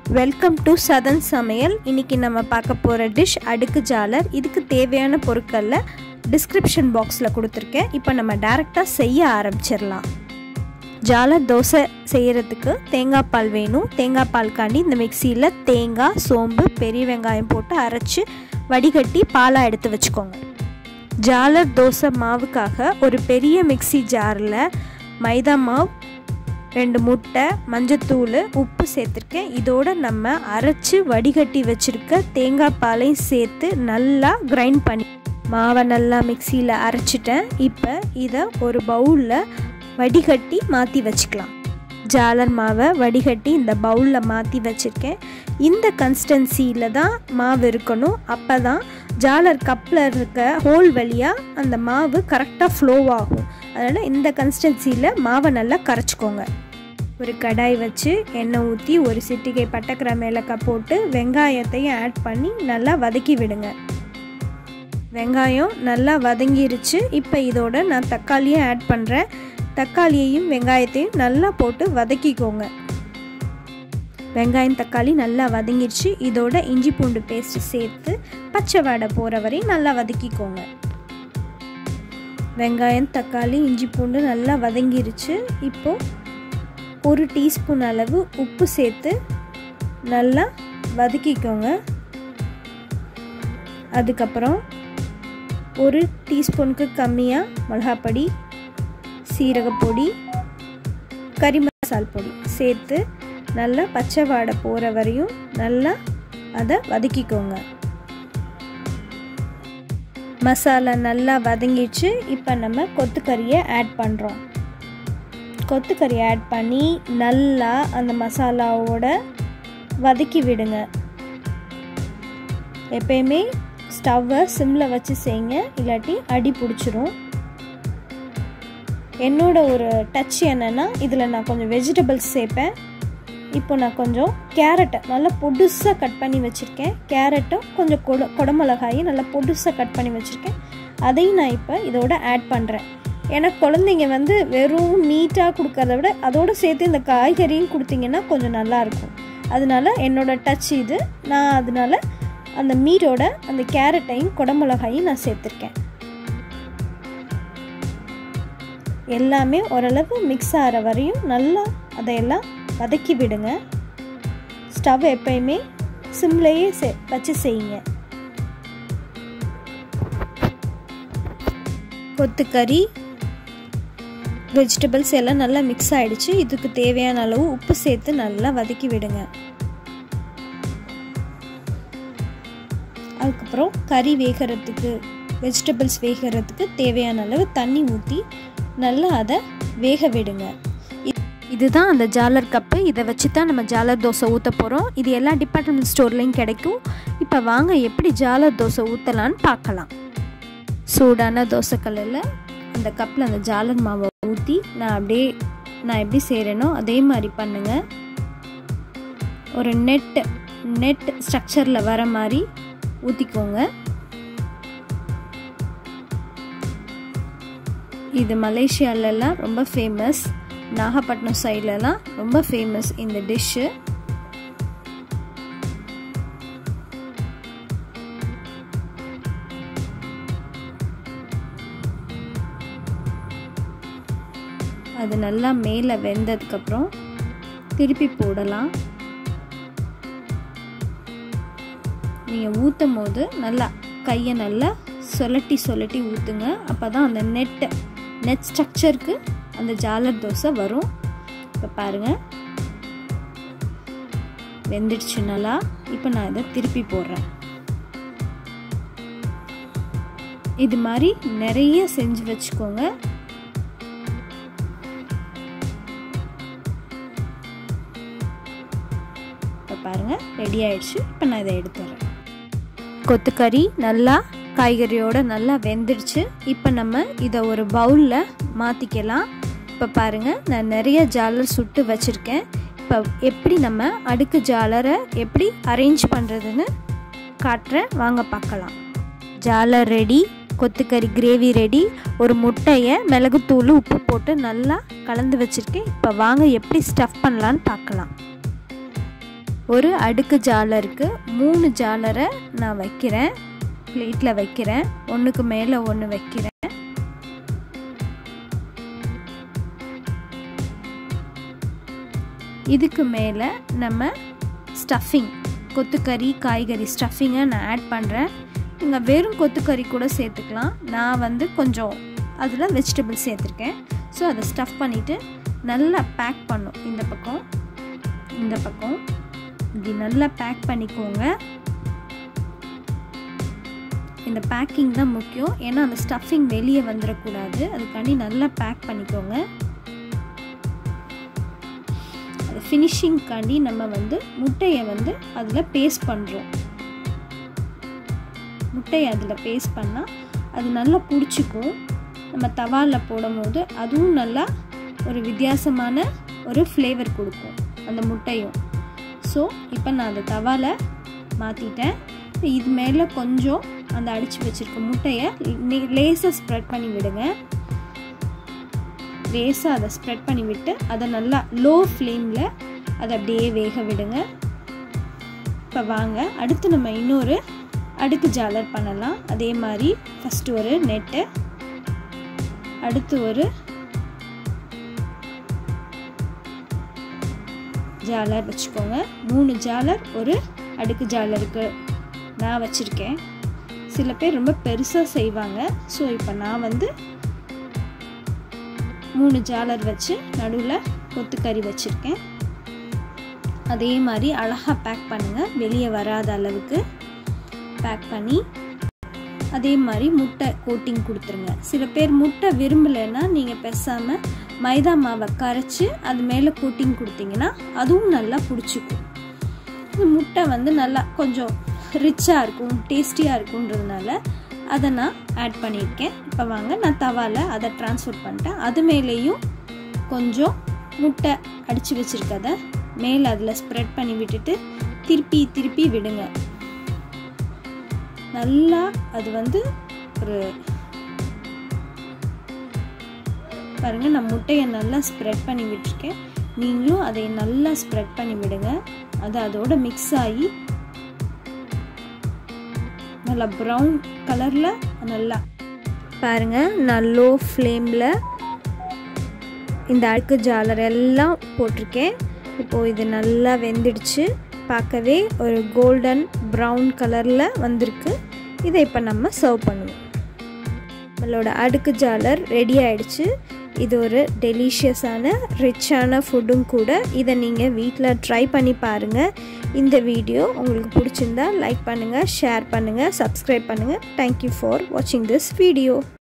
welcome to Sathan சமையல் இன்னைக்கு நம்ம பார்க்க போகிற டிஷ் அடுக்கு ஜாலர் இதுக்கு தேவையான பொருட்களில் டிஸ்கிரிப்ஷன் பாக்ஸில் கொடுத்துருக்கேன் இப்போ நம்ம டேரெக்டாக செய்ய ஆரம்பிச்சிடலாம் ஜாலர் தோசை செய்கிறதுக்கு தேங்காய் பால் வேணும் தேங்காய் பால் காண்டி இந்த மிக்சியில் தேங்காய் சோம்பு பெரிய வெங்காயம் போட்டு அரைச்சி வடிகட்டி பாலாக எடுத்து வச்சுக்கோங்க ஜாலர் தோசை மாவுக்காக ஒரு பெரிய மிக்சி ஜாரில் மைதா மாவு ரெண்டு முட்டை மஞ்சத்தூள் உப்பு சேர்த்துருக்கேன் இதோட நம்ம அரைச்சி வடிகட்டி வச்சுருக்க தேங்காய் பாலையும் சேர்த்து நல்லா கிரைண்ட் பண்ணி மாவை நல்லா மிக்சியில் அரைச்சிட்டேன் இப்போ இதை ஒரு பவுலில் வடிகட்டி மாற்றி வச்சுக்கலாம் ஜாலர் மாவை வடிகட்டி இந்த பவுலில் மாற்றி வச்சுருக்கேன் இந்த கன்சிஸ்டன்சியில் தான் மாவு இருக்கணும் அப்போ தான் ஜாலர் கப்பில் இருக்க ஹோல் வழியாக அந்த மாவு கரெக்டாக ஃப்ளோ ஆகும் அதனால் இந்த கன்சிஸ்டன்சியில் மாவை நல்லா கரைச்சிக்கோங்க ஒரு கடாய் வச்சு எண்ணெய் ஊற்றி ஒரு சிட்டிகை பட்டைக்கிற மேலக்காய் போட்டு வெங்காயத்தையும் ஆட் பண்ணி நல்லா வதக்கி விடுங்க வெங்காயம் நல்லா வதங்கிருச்சு இப்போ இதோட நான் தக்காளியும் ஆட் பண்ணுறேன் தக்காளியையும் வெங்காயத்தையும் நல்லா போட்டு வதக்கிக்கோங்க வெங்காயம் தக்காளி நல்லா வதங்கிருச்சு இதோட இஞ்சி பூண்டு பேஸ்ட் சேர்த்து பச்சை வடை போகிற வரையும் நல்லா வதக்கிக்கோங்க வெங்காயம் தக்காளி இஞ்சி பூண்டு நல்லா வதங்கிருச்சு இப்போது ஒரு டீஸ்பூன் அளவு உப்பு சேர்த்து நல்லா வதக்கிக்கோங்க அதுக்கப்புறம் ஒரு டீஸ்பூனுக்கு கம்மியாக மிளகாப்பொடி சீரகப்பொடி கறி மசால் பொடி சேர்த்து நல்லா பச்சை வாடை போகிற வரையும் நல்லா அதை வதக்கிக்கோங்க மசாலா நல்லா வதங்கிச்சு இப்போ நம்ம கொத்துக்கறியை ஆட் பண்ணுறோம் கொத்துக்கறி ஆட் பண்ணி நல்லா அந்த மசாலாவோட வதக்கி விடுங்க எப்பயுமே ஸ்டவ்வை சிம்மில் வச்சு செய்யுங்க இல்லாட்டி அடி பிடிச்சிரும் என்னோட ஒரு டச் என்னென்னா இதில் நான் கொஞ்சம் வெஜிடபிள்ஸ் சேர்ப்பேன் இப்போ நான் கொஞ்சம் கேரட்டை நல்லா பொடுசாக கட் பண்ணி வச்சுருக்கேன் கேரட்டும் கொஞ்சம் கொட கொடமிளகாயும் நல்லா பொடுசாக கட் பண்ணி வச்சுருக்கேன் அதையும் நான் இப்போ இதோட ஆட் பண்ணுறேன் ஏன்னா குழந்தைங்க வந்து வெறும் மீட்டாக கொடுக்கறத விட அதோடு சேர்த்து இந்த காய்கறியும் கொடுத்தீங்கன்னா கொஞ்சம் நல்லாயிருக்கும் அதனால என்னோட டச் இது நான் அதனால அந்த மீட்டோட அந்த கேரட்டையும் குடமிளகாயும் நான் சேர்த்துருக்கேன் எல்லாமே ஓரளவு மிக்ஸ் ஆகிற வரையும் நல்லா அதையெல்லாம் வதக்கி விடுங்க ஸ்டவ் எப்பயுமே சிம்லேயே செ வச்சு செய்யுங்க கொத்துக்கறி வெஜிடபிள்ஸ் எல்லாம் நல்லா மிக்ஸ் ஆகிடுச்சு இதுக்கு தேவையான அளவு உப்பு சேர்த்து நல்லா வதக்கி விடுங்க அதுக்கப்புறம் கறி வேகிறதுக்கு வெஜிடபிள்ஸ் வேகிறதுக்கு தேவையான அளவு தண்ணி ஊற்றி நல்லா அதை வேக விடுங்க இதுதான் அந்த ஜாலர் கப்பு இதை வச்சு தான் நம்ம ஜாலர் தோசை ஊற்ற போகிறோம் இது எல்லா டிபார்ட்மெண்ட் ஸ்டோர்லேயும் கிடைக்கும் இப்போ வாங்க எப்படி ஜாலர் தோசை ஊற்றலான்னு பார்க்கலாம் சூடான தோசைக்கல்லில் அந்த கப்பில் அந்த ஜாலர் மாவை ஊற்றி நான் அப்படியே நான் எப்படி செய்கிறேனோ அதே மாதிரி பண்ணுங்கள் ஒரு நெட் நெட் ஸ்ட்ரக்சரில் வர மாதிரி ஊற்றிக்கோங்க இது மலேசியாலலாம் ரொம்ப ஃபேமஸ் நாகப்பட்டினம் சைட்லலாம் ரொம்ப ஃபேமஸ் இந்த டிஷ்ஷு அது நல்லா மேலே வெந்ததுக்கப்புறம் திருப்பி போடலாம் நீங்கள் ஊற்றும் போது நல்லா கையை நல்லா சொலட்டி சொலட்டி ஊற்றுங்க அப்போ தான் அந்த நெட்டு நெட் ஸ்ட்ரக்சருக்கு அந்த ஜாலர் தோசை வரும் இப்போ பாருங்கள் வெந்துடுச்சு நல்லா இப்போ நான் இதை திருப்பி போடுறேன் இது மாதிரி நிறைய செஞ்சு வச்சுக்கோங்க இப்போ பாருங்கள் ரெடி ஆயிடுச்சு இப்போ நான் இதை எடுத்துடுறேன் கொத்துக்கறி நல்லா காய்கறியோட நல்லா வெந்துடுச்சு இப்போ நம்ம இதை ஒரு பவுலில் மாற்றிக்கலாம் இப்போ பாருங்கள் நான் நிறைய ஜாலர் சுட்டு வச்சுருக்கேன் இப்போ எப்படி நம்ம அடுக்கு ஜாலரை எப்படி அரேஞ்ச் பண்ணுறதுன்னு காட்டுறேன் வாங்க பார்க்கலாம் ஜாலர் ரெடி கொத்துக்கறி கிரேவி ரெடி ஒரு முட்டையை மிளகுத்தூள் உப்பு போட்டு நல்லா கலந்து வச்சுருக்கேன் இப்போ வாங்க எப்படி ஸ்டஃப் பண்ணலான்னு பார்க்கலாம் ஒரு அடுக்கு ஜாலருக்கு மூணு ஜாலரை நான் வைக்கிறேன் பிளேட்டில் வைக்கிறேன் ஒன்றுக்கு மேலே ஒன்று வைக்கிறேன் இதுக்கு மேலே நம்ம ஸ்டஃபிங் கொத்துக்கறி காய்கறி ஸ்டஃபிங்கை நான் ஆட் பண்ணுறேன் நீங்கள் வெறும் கொத்துக்கறி கூட சேர்த்துக்கலாம் நான் வந்து கொஞ்சம் அதில் வெஜிடபிள் சேர்த்துருக்கேன் ஸோ அதை ஸ்டஃப் பண்ணிவிட்டு நல்லா பேக் பண்ணும் இந்த பக்கம் இந்த பக்கம் இப்படி நல்லா பேக் பண்ணிக்கோங்க இந்த பேக்கிங் தான் முக்கியம் ஏன்னா அந்த ஸ்டஃபிங் வெளியே வந்துடக்கூடாது அதுக்காண்டி நல்லா பேக் பண்ணிக்கோங்க அது ஃபினிஷிங்காண்டி நம்ம வந்து முட்டையை வந்து அதில் பேஸ்ட் பண்ணுறோம் முட்டையை அதில் பேஸ்ட் பண்ணால் அது நல்லா பிடிச்சிக்கும் நம்ம தவாலில் போடும் போது அதுவும் நல்லா ஒரு வித்தியாசமான ஒரு ஃப்ளேவர் கொடுக்கும் அந்த முட்டையும் ஸோ இப்போ நான் அந்த தவாலை மாற்றிட்டேன் இது மேலே கொஞ்சம் அந்த அடித்து வச்சுருக்க முட்டையை லேசாக ஸ்ப்ரெட் பண்ணி விடுங்க லேசாக அதை ஸ்ப்ரெட் பண்ணி விட்டு அதை நல்லா லோ ஃப்ளேமில் அதை அப்படியே வேக விடுங்க இப்போ வாங்க அடுத்து நம்ம இன்னொரு அடுக்கு ஜாலர் பண்ணலாம் அதே மாதிரி ஃபஸ்ட்டு ஒரு நெட்டு அடுத்து ஒரு ஜாலர் வச்சுக்கோங்க மூணு ஜாலர் ஒரு அடுக்கு ஜாலருக்கு நான் வச்சுருக்கேன் சில பேர் ரொம்ப பெருசாக செய்வாங்க ஸோ இப்போ நான் வந்து மூணு ஜாலர் வச்சு நடுவில் கொத்துக்கறி வச்சுருக்கேன் அதே மாதிரி அழகாக பேக் பண்ணுங்கள் வெளியே வராத அளவுக்கு பேக் பண்ணி அதே மாதிரி முட்டை கோட்டிங் கொடுத்துருங்க சில பேர் முட்டை விரும்பலைன்னா நீங்கள் பேசாமல் மைதா மாவை கரைச்சி அது மேலே கோட்டிங் கொடுத்தீங்கன்னா அதுவும் நல்லா பிடிச்சிக்கும் இந்த முட்டை வந்து நல்லா கொஞ்சம் ரிச்சாக இருக்கும் டேஸ்டியாக இருக்குன்றதுனால அதை நான் ஆட் பண்ணியிருக்கேன் இப்போ வாங்க நான் தவாவில் அதை ட்ரான்ஸ்ஃபர் பண்ணிட்டேன் அது மேலேயும் கொஞ்சம் முட்டை அடித்து வச்சுருக்கத மேலே அதில் ஸ்ப்ரெட் பண்ணி விட்டுட்டு திருப்பி திருப்பி விடுங்க நல்லா அது வந்து ஒரு பாருங்கள் நான் முட்டையை நல்லா ஸ்ப்ரெட் பண்ணி விட்டுருக்கேன் நீங்களும் அதை நல்லா ஸ்ப்ரெட் பண்ணி விடுங்க அது அதோட மிக்ஸ் ஆகி நல்லா ப்ரௌன் கலரில் நல்லா பாருங்கள் நான் லோ ஃப்ளேமில் இந்த அடுக்கு ஜாலர் எல்லாம் போட்டிருக்கேன் இப்போது இது நல்லா வெந்துடுச்சு பார்க்கவே ஒரு கோல்டன் ப்ரௌன் கலரில் வந்திருக்கு இதை இப்போ நம்ம சர்வ் பண்ணுவோம் நம்மளோட அடுக்கு ஜாலர் ரெடி ஆயிடுச்சு இது ஒரு டெலிஷியஸான ரிச்சான ஃபுட்டும் கூட இதை நீங்கள் வீட்டில் ட்ரை பண்ணி பாருங்கள் இந்த வீடியோ உங்களுக்கு பிடிச்சிருந்தா லைக் பண்ணுங்கள் ஷேர் பண்ணுங்கள் சப்ஸ்கிரைப் பண்ணுங்கள் தேங்க்யூ ஃபார் வாட்சிங் திஸ் வீடியோ